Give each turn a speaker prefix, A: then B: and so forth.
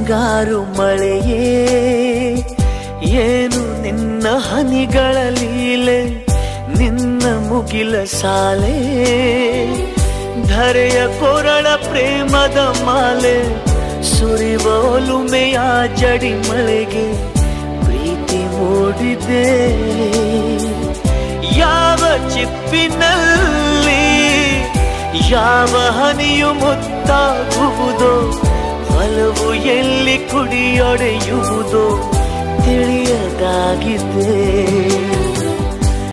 A: ಹಿಂಗಾರು ಮಳೆಯೇ ಏನು ನಿನ್ನ ಹನಿಗಳ ಲೀಲೆ ನಿನ್ನ ಮುಗಿಲ ಸಾಲೆ ಧರೆಯ ಕೊರಳ ಪ್ರೇಮದ ಮಾಲೆ ಸುರಿವ ಒಲುಮೆಯ ಜಡಿ ಮಳೆಗೆ ಪ್ರೀತಿ ಮೂಡಿದೆ ಯಾವ ಚಿಪ್ಪಿನಲ್ಲಿ ಯಾವ ಹನಿಯು ಮುತ್ತಾಗುವುದೋ ಒಲವು ಎಲ್ಲಿ ಕುಡಿಯೊಡೆಯುವುದೋ ತಿಳಿಯದಾಗಿದೆ